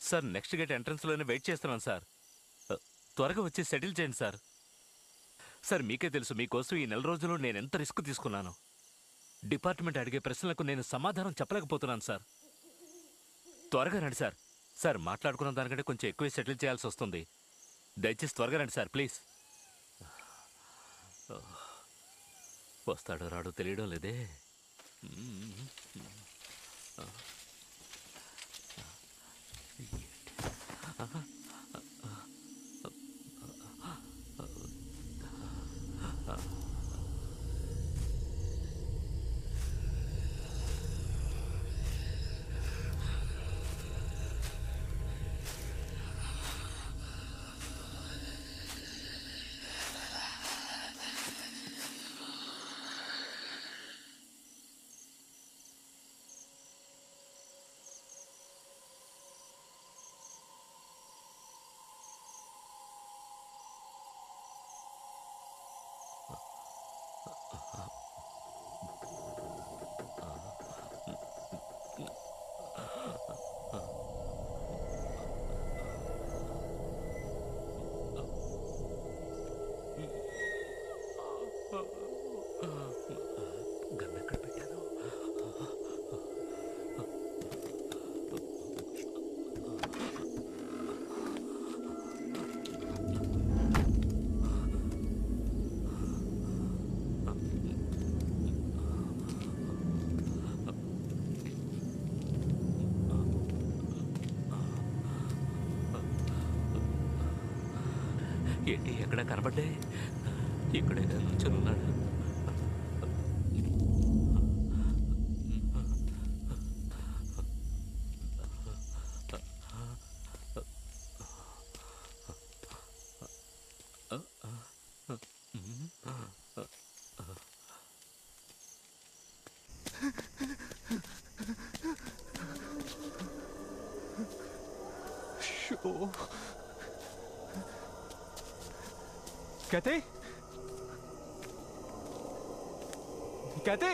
Sir next gate ఎంట్రన్స్లోనే wait చేస్తున్నాను sir ఆ, త్వరగా వచ్చి సెటిల్ చేయండి సార్ సార్ మీకే తెలుసు మీకోసం ఈ నెల రోజుల్లో నేను ఎంత రిస్క్ తీసుకున్నాను డిపార్ట్మెంట్ అడిగే ప్రశ్నలకు నేను సమాధానం చెప్పలేకపోతున్నాను సార్ త్వరగా రండి సార్ సార్ మాట్లాడుకున్న దానికంటే కొంచెం ఎక్కువ సెటిల్ చేయాల్సి వస్తుంది దయచేసి త్వరగా రండి సార్ ప్లీజ్ వస్తాడో రాడో తెలియడం లేదే గన్ ఎక్కడ పెట్టాను ఏంటి ఎక్కడ కనబడ్డే ఇక్కడే నుంచొని ఉన్నాడు షో కతే కతే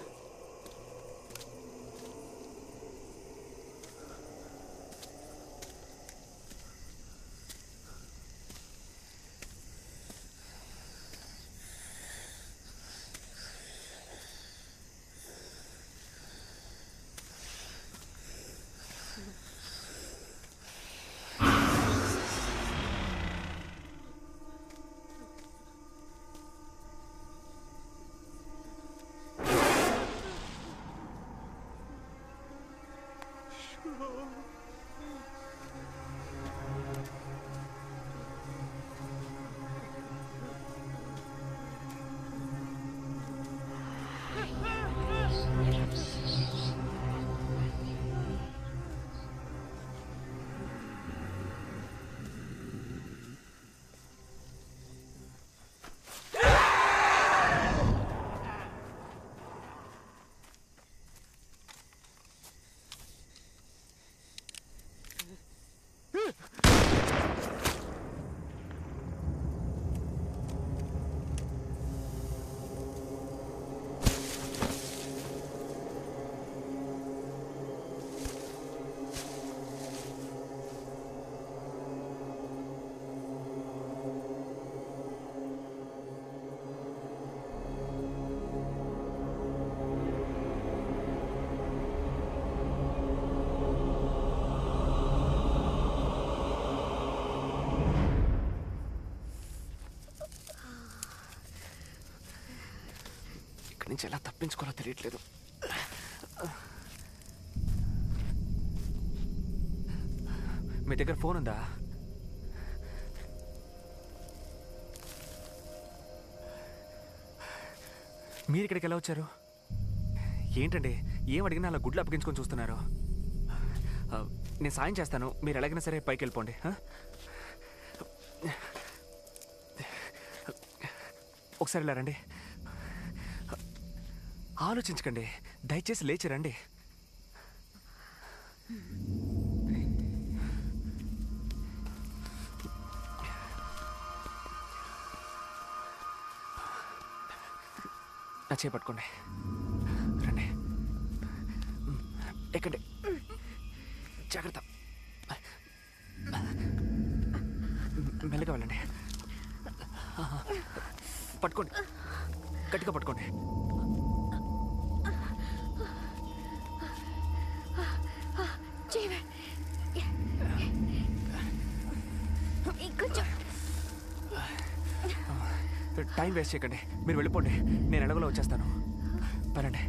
ఇక్కడి నుంచి ఎలా తప్పించుకోవాలో తెలియట్లేదు మీ దగ్గర ఫోన్ ఉందా మీరు ఇక్కడికి ఎలా వచ్చారు ఏంటండి ఏం అడిగినా అలా గుడ్లు అప్పగించుకొని చూస్తున్నారు ఆ, నేను సాయం చేస్తాను మీరు ఎలాగైనా సరే పైకి వెళ్ళిపోండి ఆ? ఒకసారి ఇలా రండి ఆలోచించకండి దయచేసి లేచి రండి నా చేపట్టుకోండి రండి ఎక్కండి జాగ్రత్త మెల్లగా వెళ్ళండి పట్టుకోండి గట్టిగా పట్టుకోండి చేయవే ఇంకొంచెం టైం వేస్ట్ చేయకండి మీరు వెళ్ళిపోండి నేను ఎలాగోలో వచ్చేస్తాను పరండి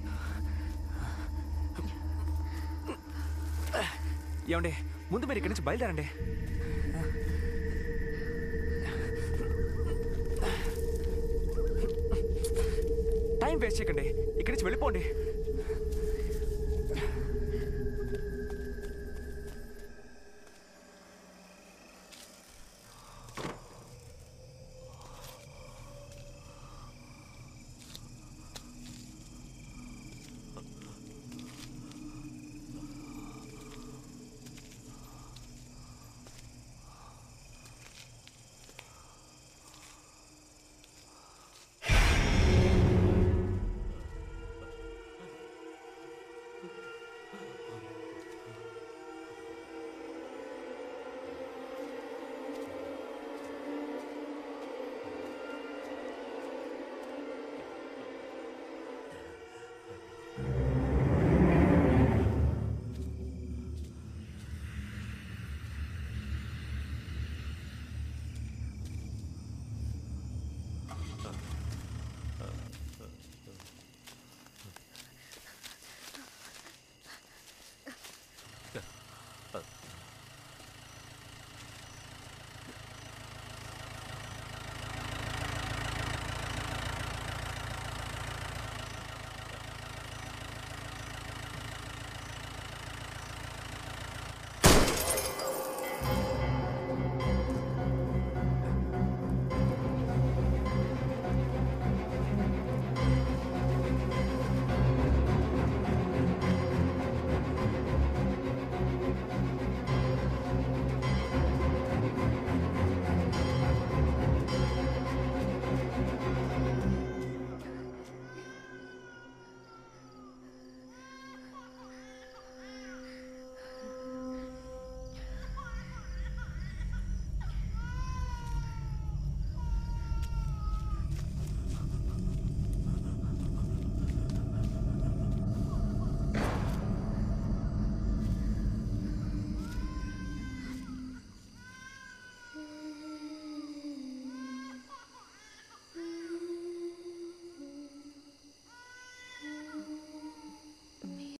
ఏమండి ముందు మీరు ఇక్కడి నుంచి బయలుదేరండి టైం వేస్ట్ చేయకండి ఇక్కడి నుంచి వెళ్ళిపోండి